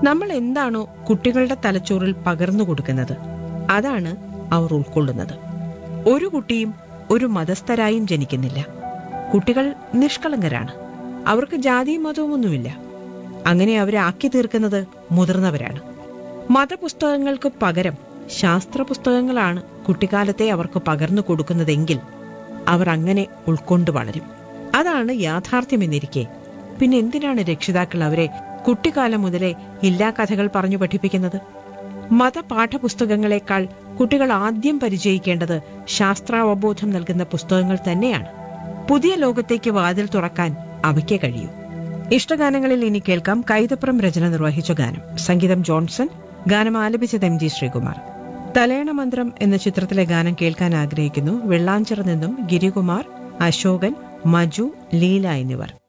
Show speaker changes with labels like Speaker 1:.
Speaker 1: നമ്മൾ എന്താണോ കുട്ടികളുടെ തലച്ചോറിൽ പകർന്നു കൊടുക്കുന്നത് അതാണ് അവർ ഉൾക്കൊള്ളുന്നത് ഒരു കുട്ടിയും ഒരു മതസ്ഥരായും ജനിക്കുന്നില്ല കുട്ടികൾ നിഷ്കളങ്കരാണ് അവർക്ക് ജാതിയും മതവും ഒന്നുമില്ല അങ്ങനെ അവരെ ആക്കി തീർക്കുന്നത് മുതിർന്നവരാണ് മതപുസ്തകങ്ങൾക്ക് പകരം ശാസ്ത്ര പുസ്തകങ്ങളാണ് കുട്ടിക്കാലത്തെ അവർക്ക് പകർന്നു കൊടുക്കുന്നതെങ്കിൽ അവർ അങ്ങനെ ഉൾക്കൊണ്ടു വളരും അതാണ് യാഥാർത്ഥ്യമെന്നിരിക്കെ പിന്നെ എന്തിനാണ് രക്ഷിതാക്കൾ അവരെ കുട്ടിക്കാലം മുതലേ ഇല്ലാ കഥകൾ പറഞ്ഞു പഠിപ്പിക്കുന്നത് മതപാഠപുസ്തകങ്ങളെക്കാൾ കുട്ടികൾ ആദ്യം പരിചയിക്കേണ്ടത് ശാസ്ത്രാവബോധം നൽകുന്ന പുസ്തകങ്ങൾ തന്നെയാണ് പുതിയ ലോകത്തേക്ക് വാതിൽ തുറക്കാൻ അവയ്ക്കേ കഴിയൂ ഇഷ്ടഗാനങ്ങളിൽ ഇനി കേൾക്കാം കൈതപ്രം രചന നിർവഹിച്ച ഗാനം സംഗീതം ജോൺസൺ ഗാനം ആലപിച്ചത് എം ജി ശ്രീകുമാർ തലയണ മന്ത്രം എന്ന ചിത്രത്തിലെ ഗാനം കേൾക്കാൻ ആഗ്രഹിക്കുന്നു വെള്ളാഞ്ചിറ നിന്നും ഗിരികുമാർ അശോകൻ മജു ലീല എന്നിവർ